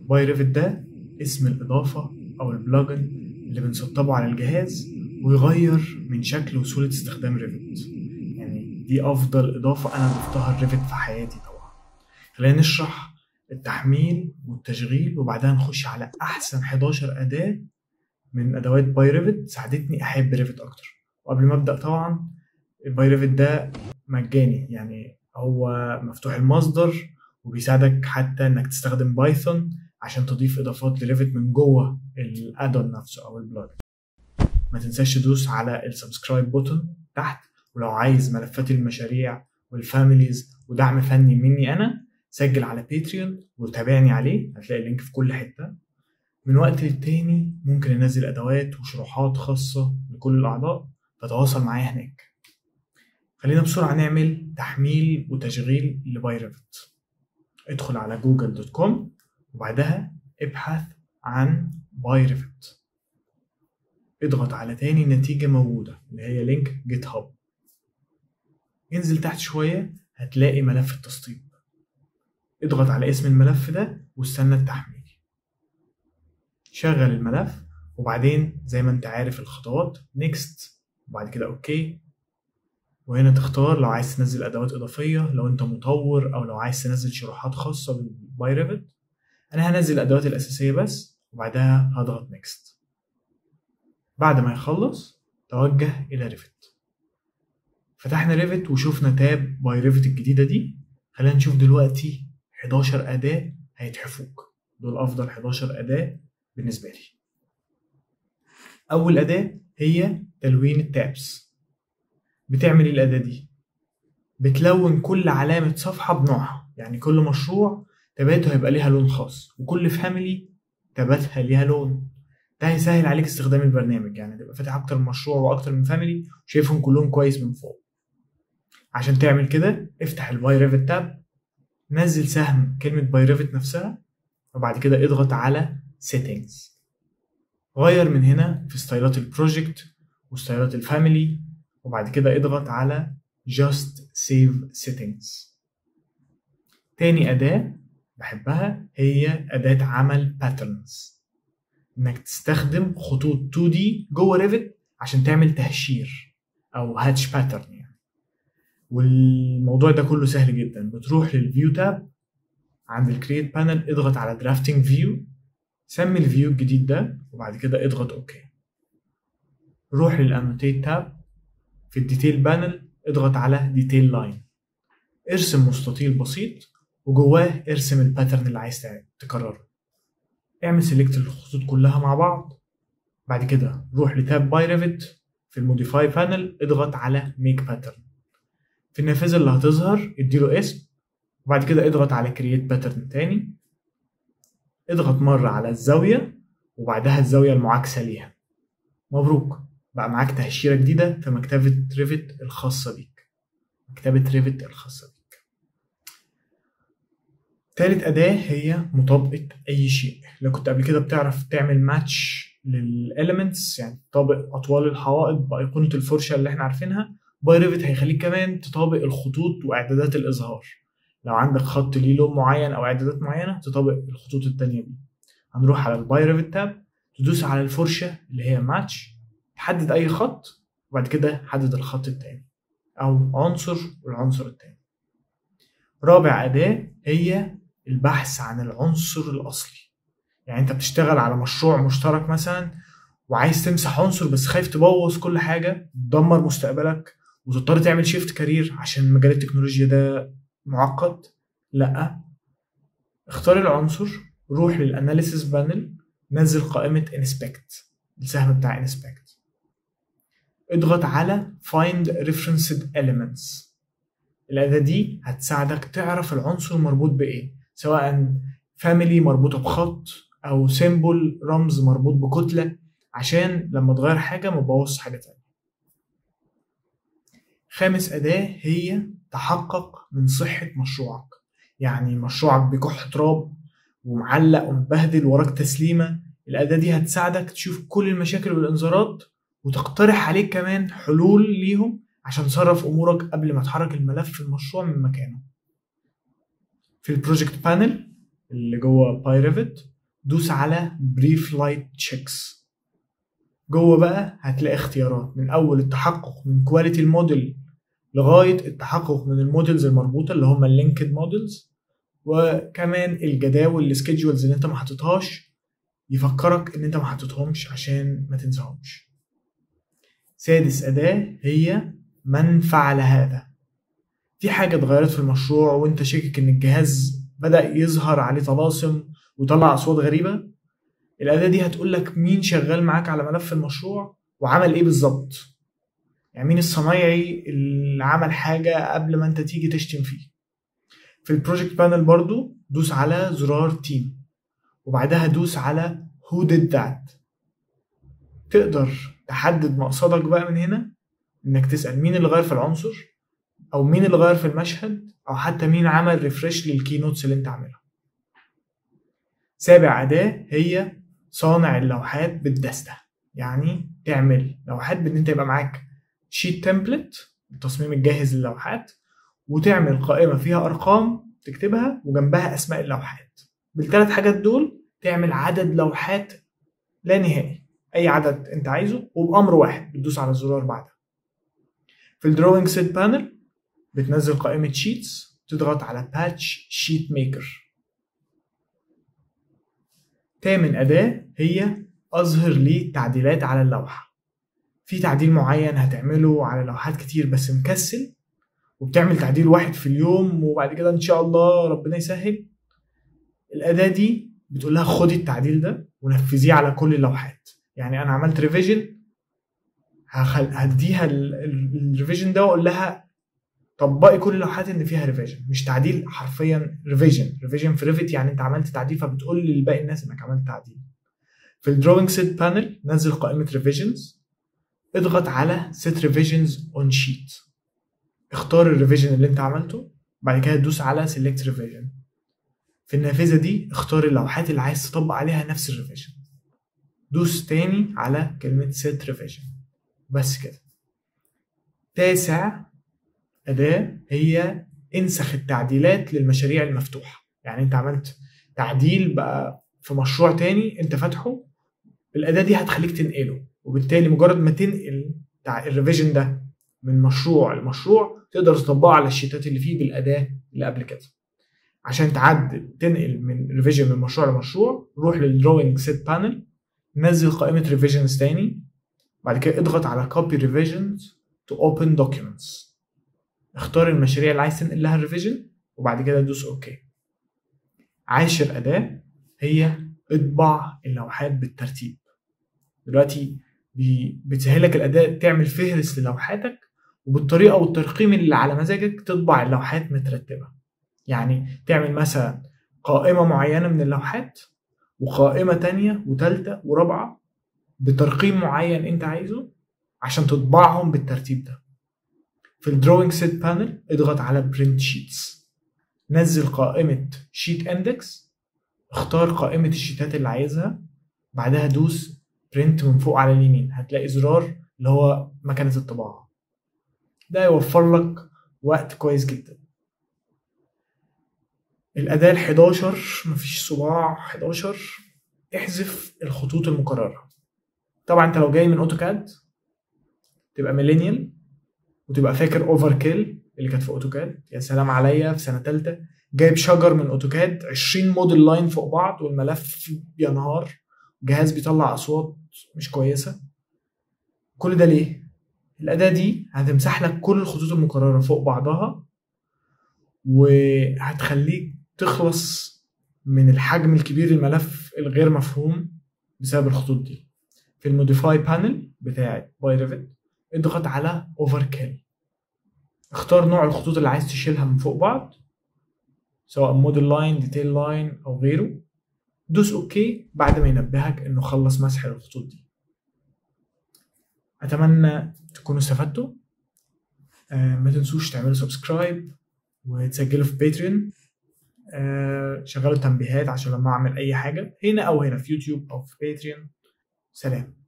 باي ريفت ده اسم الإضافة أو البلجن اللي بنسطبه على الجهاز ويغير من شكل وسهولة استخدام ريفت يعني دي أفضل إضافة أنا ضفتها الريفت في حياتي طبعا خلينا نشرح التحميل والتشغيل وبعدها نخش على أحسن 11 أداة من أدوات باي ريفت ساعدتني أحب ريفت أكتر وقبل ما أبدأ طبعا باي ريفت ده مجاني يعني هو مفتوح المصدر وبيساعدك حتى انك تستخدم بايثون عشان تضيف اضافات لريفت من جوه الادون نفسه او البلوج ما تنساش تدوس على السبسكرايب بوتون تحت ولو عايز ملفات المشاريع والفاميليز ودعم فني مني انا سجل على باتريون وتابعني عليه هتلاقي اللينك في كل حته من وقت للتاني ممكن انزل ادوات وشروحات خاصه لكل الاعضاء فتواصل معايا هناك خلينا بسرعه نعمل تحميل وتشغيل لباي ريفت ادخل على جوجل دوت كوم وبعدها ابحث عن باي ريفت اضغط على تاني نتيجة موجودة اللي هي لينك جيت هاب انزل تحت شوية هتلاقي ملف التسطيب اضغط على اسم الملف ده واستنى التحميل شغل الملف وبعدين زي ما انت عارف الخطوات نيكست وبعد كده اوكي وهنا تختار لو عايز تنزل ادوات اضافيه لو انت مطور او لو عايز تنزل شروحات خاصه بالباي ريفت انا هنزل الادوات الاساسيه بس وبعدها هضغط نيكست بعد ما يخلص توجه الى ريفت فتحنا ريفت وشوفنا تاب باي ريفت الجديده دي خلينا نشوف دلوقتي 11 اداه هيتحفوك دول افضل 11 اداه بالنسبه لي اول اداه هي تلوين التابس بتعمل ايه الأداة دي؟ بتلون كل علامة صفحة بنوعها يعني كل مشروع تاباته هيبقى ليها لون خاص وكل فاميلي تاباتها ليها لون ده هيسهل عليك استخدام البرنامج يعني تبقى فاتح أكتر من مشروع وأكتر من فاميلي وشايفهم كلهم كويس من فوق عشان تعمل كده افتح الباي ريفت تاب نزل سهم كلمة باي ريفت نفسها وبعد كده اضغط على settings غير من هنا في ستايلات البروجكت وستايلات الفاميلي وبعد كده اضغط على Just Save Settings تاني أداة بحبها هي أداة عمل Patterns إنك تستخدم خطوط 2D جوه ريفت عشان تعمل تهشير أو هاتش باترن يعني والموضوع ده كله سهل جدا بتروح للفيو تاب عند الكرييت بانل اضغط على درافتنج فيو سمي الفيو الجديد ده وبعد كده اضغط اوكي روح للانوتيت تاب في الديتيل بانل اضغط على ديتيل لاين ارسم مستطيل بسيط وجواه ارسم الباترن اللي عايز تكرره اعمل سيلكت الخطوط كلها مع بعض بعد كده روح لتاب باي ريفت في الموديفاي بانل اضغط على ميك باترن في النافذة اللي هتظهر اديله اسم وبعد كده اضغط على كرييت باترن تاني اضغط مرة على الزاوية وبعدها الزاوية المعاكسة ليها مبروك بقى معاك تهشيرة جديدة في مكتبة ريفت الخاصة بيك مكتبة ريفت الخاصة بيك تالت أداة هي مطابقة أي شيء لو كنت قبل كده بتعرف تعمل ماتش للإليمنتس يعني تطابق أطوال الحوائط بأيقونة الفرشة اللي احنا عارفينها باي ريفت هيخليك كمان تطابق الخطوط وإعدادات الإظهار لو عندك خط ليه لون معين أو إعدادات معينة تطابق الخطوط التانية دي هنروح على الباي ريفت تاب تدوس على الفرشة اللي هي ماتش تحدد اي خط وبعد كده حدد الخط التاني او عنصر والعنصر التاني رابع اداة هي البحث عن العنصر الاصلي يعني انت بتشتغل على مشروع مشترك مثلا وعايز تمسح عنصر بس خايف تبوظ كل حاجة تدمر مستقبلك وتضطر تعمل شيفت كارير عشان مجال التكنولوجيا ده معقد لا اختار العنصر روح للاناليسيس بانل نزل قائمة انسبكت السهم بتاع انسبكت اضغط على find referenced elements الأداة دي هتساعدك تعرف العنصر مربوط بإيه سواء family مربوطة بخط أو symbol رمز مربوط بكتلة عشان لما تغير حاجة ما تبوظش حاجة تانية خامس أداة هي تحقق من صحة مشروعك يعني مشروعك بيكح تراب ومعلق ومبهدل وراك تسليمة الأداة دي هتساعدك تشوف كل المشاكل والإنذارات وتقترح عليك كمان حلول ليهم عشان تصرف أمورك قبل ما تحرك الملف في المشروع من مكانه في البروجكت بانل اللي جوه باي ريفت دوس على بريف لايت تشيكس جوه بقى هتلاقي اختيارات من اول التحقق من كواليتي الموديل لغايه التحقق من المودلز المربوطه اللي هم اللينكد مودلز وكمان الجداول السكيدجولز اللي انت ما حطيتهاش يفكرك ان انت ما حطيتهمش عشان ما تنساهمش سادس اداه هي من فعل هذا في حاجه اتغيرت في المشروع وانت شاكك ان الجهاز بدا يظهر عليه طلاسم وطلع اصوات غريبه الاداه دي هتقول لك مين شغال معاك على ملف المشروع وعمل ايه بالظبط يعني مين الصنايعي اللي عمل حاجه قبل ما انت تيجي تشتم فيه في البروجكت بانل برضو دوس على زرار تيم وبعدها دوس على who did that تقدر تحدد مقصدك بقى من هنا انك تسال مين اللي غير في العنصر او مين اللي غير في المشهد او حتى مين عمل ريفرش للكي نوتس اللي انت عاملها سابع اداه هي صانع اللوحات بالدستة يعني تعمل لوحات بان انت يبقى معاك شيت تمبلت التصميم الجاهز للوحات وتعمل قائمه فيها ارقام تكتبها وجنبها اسماء اللوحات بالثلاث حاجات دول تعمل عدد لوحات لا نهائي اي عدد انت عايزه وبامر واحد بتدوس على الزرار بعدها في الدروينج سيت بانل بتنزل قائمه شيتس تضغط على باتش شيت ميكر تامن أداة هي أظهر لي تعديلات على اللوحة في تعديل معين هتعمله على لوحات كتير بس مكسل وبتعمل تعديل واحد في اليوم وبعد كده إن شاء الله ربنا يسهل الأداة دي بتقول لها خدي التعديل ده ونفذيه على كل اللوحات يعني أنا عملت ريفيجن هخل... هديها الريفيجن ده واقول لها طبقي كل اللوحات اللي فيها ريفيجن مش تعديل حرفيا ريفيجن ريفيجن في ريفيت يعني انت عملت تعديل فبتقول لباقي الناس انك عملت تعديل في الدروينج سيت بانل نزل قائمه ريفيجنز اضغط على سيت ريفيجنز اون شيت اختار الريفيجن اللي انت عملته بعد كده تدوس على سيلكت ريفيجن في النافذه دي اختار اللوحات اللي عايز تطبق عليها نفس الريفيجن دوس تاني على كلمه سيت ريفيجن بس كده تاسع أداة هي انسخ التعديلات للمشاريع المفتوحة يعني انت عملت تعديل بقى في مشروع تاني انت فاتحه الأداة دي هتخليك تنقله وبالتالي مجرد ما تنقل الريفيجن ده من مشروع لمشروع تقدر تطبقه على الشيتات اللي فيه بالأداة اللي قبل كده عشان تعدل تنقل من ريفيجن من مشروع لمشروع روح للدروينج سيت بانل نزل قائمة ريفيجنز تاني بعد كده اضغط على copy revisions to open documents اختار المشاريع اللي عايز تنقل لها الريفيجن وبعد كده دوس اوكي عاشر اداه هي اطبع اللوحات بالترتيب دلوقتي بتسهلك الاداه تعمل فهرس للوحاتك وبالطريقه والترقيم اللي على مزاجك تطبع اللوحات مترتبه يعني تعمل مثلا قائمه معينه من اللوحات وقائمه تانية وتالتة ورابعه بترقيم معين انت عايزه عشان تطبعهم بالترتيب ده في الدروينج سيت بانل اضغط على برنت شيتس نزل قائمة شيت اندكس اختار قائمة الشيتات اللي عايزها بعدها دوس برنت من فوق على اليمين هتلاقي زرار اللي هو مكنة الطباعة ده يوفر لك وقت كويس جدا الأداة ال11 مفيش صباع 11 احذف الخطوط المكررة طبعا انت لو جاي من اوتوكاد تبقى ميلينيال وتبقى فاكر اوفر كيل اللي كانت في اوتوكاد يا سلام عليا في سنه ثالثه جايب شجر من اوتوكاد 20 موديل لاين فوق بعض والملف بينهار جهاز بيطلع اصوات مش كويسه كل ده ليه الاداه دي هتمسح لك كل الخطوط المكرره فوق بعضها وهتخليك تخلص من الحجم الكبير الملف الغير مفهوم بسبب الخطوط دي في الموديفاي بانل بتاعت باي ريفت اضغط على اوفر كيل اختار نوع الخطوط اللي عايز تشيلها من فوق بعض سواء موديل لاين ديتيل لاين او غيره دوس اوكي بعد ما ينبهك انه خلص مسح الخطوط دي اتمنى تكونوا استفدتوا آه ما تنسوش تعملوا سبسكرايب وتسجلوا في باتريون آه شغلوا التنبيهات عشان لما اعمل اي حاجه هنا او هنا في يوتيوب او في باتريون سلام